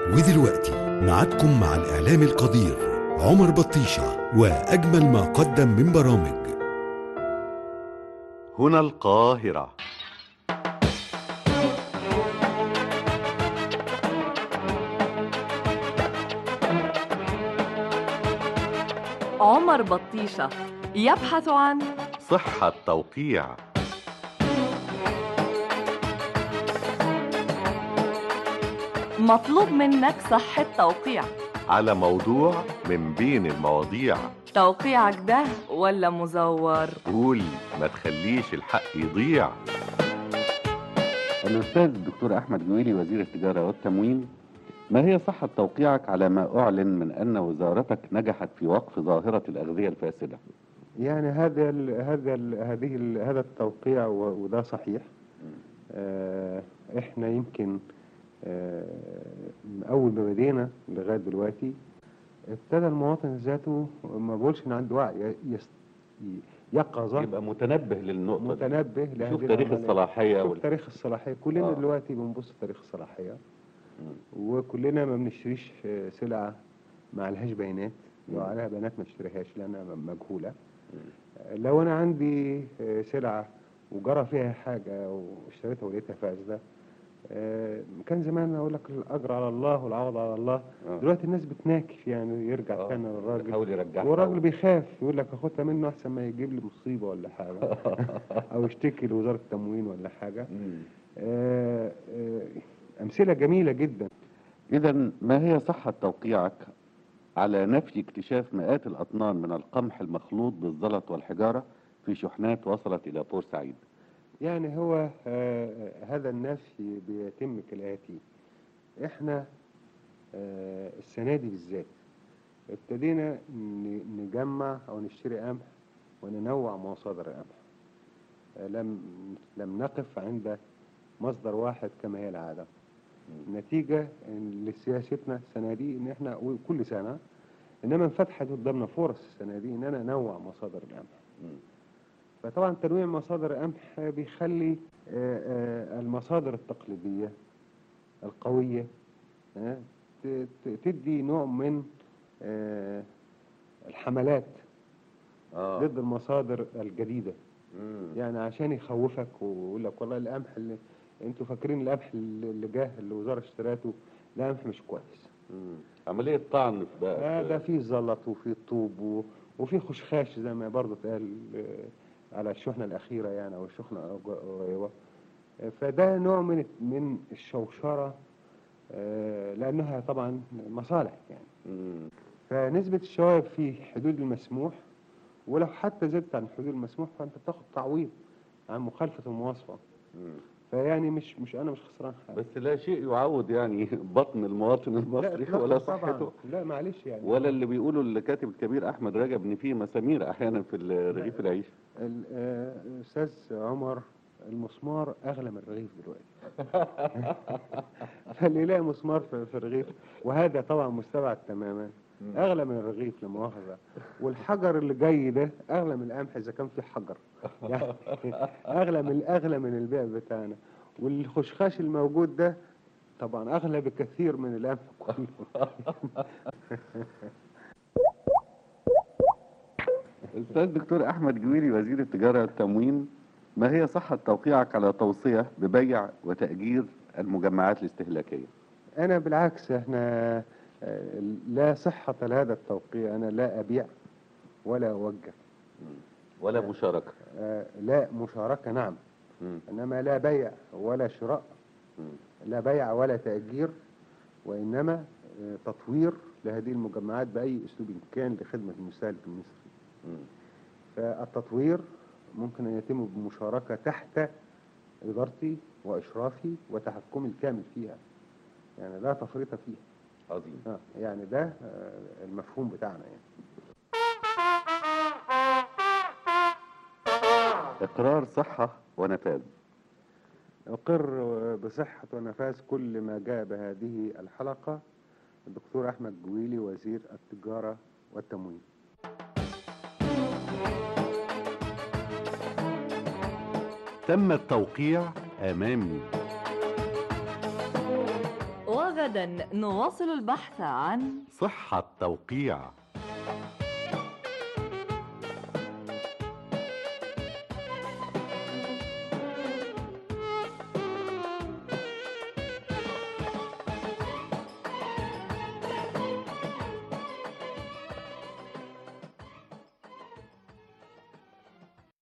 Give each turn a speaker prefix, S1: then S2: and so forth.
S1: ودلوقتي معادكم مع الإعلام القدير عمر بطيشة وأجمل ما قدم من برامج
S2: هنا القاهرة
S3: عمر بطيشة يبحث عن
S2: صحة توقيع
S3: مطلوب منك صحة توقيع
S2: على موضوع من بين المواضيع
S3: توقيعك ده ولا مزور
S2: قول ما تخليش الحق يضيع
S4: الأستاذ الدكتور أحمد جويلي وزير التجارة والتموين ما هي صحة توقيعك على ما أعلن من أن وزارتك نجحت في وقف ظاهرة الأغذية الفاسدة؟
S5: يعني هذا ال هذا ال هذه ال هذا التوقيع و- وده صحيح آه احنا يمكن آه من اول ما بدينا لغايه دلوقتي ابتدى المواطن ذاته ما بقولش ان عنده وعي يس- يقظه
S4: يبقى متنبه للنقطة دي.
S5: متنبه لهذه
S4: شوف تاريخ
S5: العملية.
S4: الصلاحية
S5: شوف
S4: وال...
S5: تاريخ الصلاحيه كلنا
S4: آه.
S5: دلوقتي بنبص تاريخ الصلاحيه وكلنا ما بنشتريش آه، سلعه ما لهاش بيانات لو عليها بيانات ما اشتريهاش لانها مجهوله آه، لو انا عندي آه، سلعه وجرى فيها حاجه واشتريتها ولقيتها فاسده آه، كان زمان اقول لك الاجر على الله والعوض على الله
S4: آه.
S5: دلوقتي الناس بتناكف يعني يرجع
S4: آه.
S5: تاني للراجل
S4: بيحاول يرجعها
S5: والراجل بيخاف يقول لك اخدها منه احسن ما يجيب لي مصيبه ولا حاجه او يشتكي لوزاره التموين ولا حاجه
S4: مم.
S5: آه، آه، امثله جميله جدا
S4: إذا ما هي صحة توقيعك على نفي اكتشاف مئات الأطنان من القمح المخلوط بالزلط والحجارة في شحنات وصلت إلى بورسعيد؟
S5: يعني هو آه، هذا النفي بيتم كالآتي احنا آه، السنة دي بالذات ابتدينا ن- نجمع أو نشتري قمح وننوع مصادر القمح آه، لم لم نقف عند مصدر واحد كما هي العادة نتيجة إن لسياستنا السنة دي إن احنا كل سنة إنما انفتحت قدامنا فرص السنة دي إن أنا أنوع مصادر القمح
S4: مم.
S5: فطبعا تنويع مصادر القمح بيخلي آه، آه، المصادر التقليدية القوية آه، ت- ت- تدي نوع من آه، الحملات
S4: آه.
S5: ضد المصادر الجديدة
S4: مم.
S5: يعني عشان يخوفك ويقول لك والله القمح اللي انتوا فاكرين القمح اللي اللي جه اللي الوزارة اشتراته ده قمح مش كويس
S4: مم. عملية طعن في بقى
S5: آه
S4: في-
S5: ده فيه زلط وفيه طوب و- وفيه خشخاش زي ما برضه اتقال آه، على الشحنة الأخيرة يعني أو الشحنة القريبة آه، فده نوع من من الشوشرة آه، لأنها طبعا مصالح يعني
S4: مم.
S5: فنسبة الشوائب في حدود المسموح ولو حتى زدت عن حدود المسموح فأنت بتاخد تعويض عن مخالفة المواصفة
S4: مم.
S5: فيعني مش مش أنا مش خسران حاجة
S4: بس لا شيء يعوض يعني بطن المواطن المصري
S5: إطلاقاً
S4: ولا
S5: طبعاً.
S4: صحته
S5: لا معلش يعني
S4: ولا اللي بيقولوا الكاتب الكبير احمد رجب ان في مسامير احيانا في رغيف العيش
S5: ال- آه، الاستاذ عمر المسمار اغلى من الرغيف دلوقتي فاللي يلاقي مسمار في في الرغيف وهذا طبعا مستبعد تماما اغلى من الرغيف لا مؤاخذه والحجر اللي جاي ده اغلى من القمح اذا كان في حجر يعني اغلى من اغلى من البيع بتاعنا والخشخاش الموجود ده طبعا اغلى بكثير من القمح كله
S4: الاستاذ دكتور احمد جويري وزير التجاره والتموين ما هي صحه توقيعك على توصيه ببيع وتاجير المجمعات الاستهلاكيه
S5: أنا بالعكس إحنا آه، لا صحة لهذا التوقيع أنا لا أبيع ولا أوجه
S4: ولا مشاركه
S5: آه، لا مشاركة نعم
S4: مم.
S5: إنما لا بيع ولا شراء
S4: مم.
S5: لا بيع ولا تأجير وإنما آه، تطوير لهذه المجمعات بأي أسلوب كان لخدمة المستهلك المصري
S4: مم.
S5: فالتطوير ممكن أن يتم بمشاركة تحت إدارتي وإشرافي وتحكمي الكامل فيها يعني لا تفريط فيها
S4: عظيم
S5: آه، يعني ده آه، المفهوم بتاعنا يعني
S4: اقرار صحه ونفاذ
S5: أقر بصحة ونفاذ كل ما جاء بهذه الحلقة الدكتور أحمد جويلي وزير التجارة والتموين
S2: تم التوقيع أمامي
S3: وغدا غدا نواصل البحث عن
S2: صحة توقيع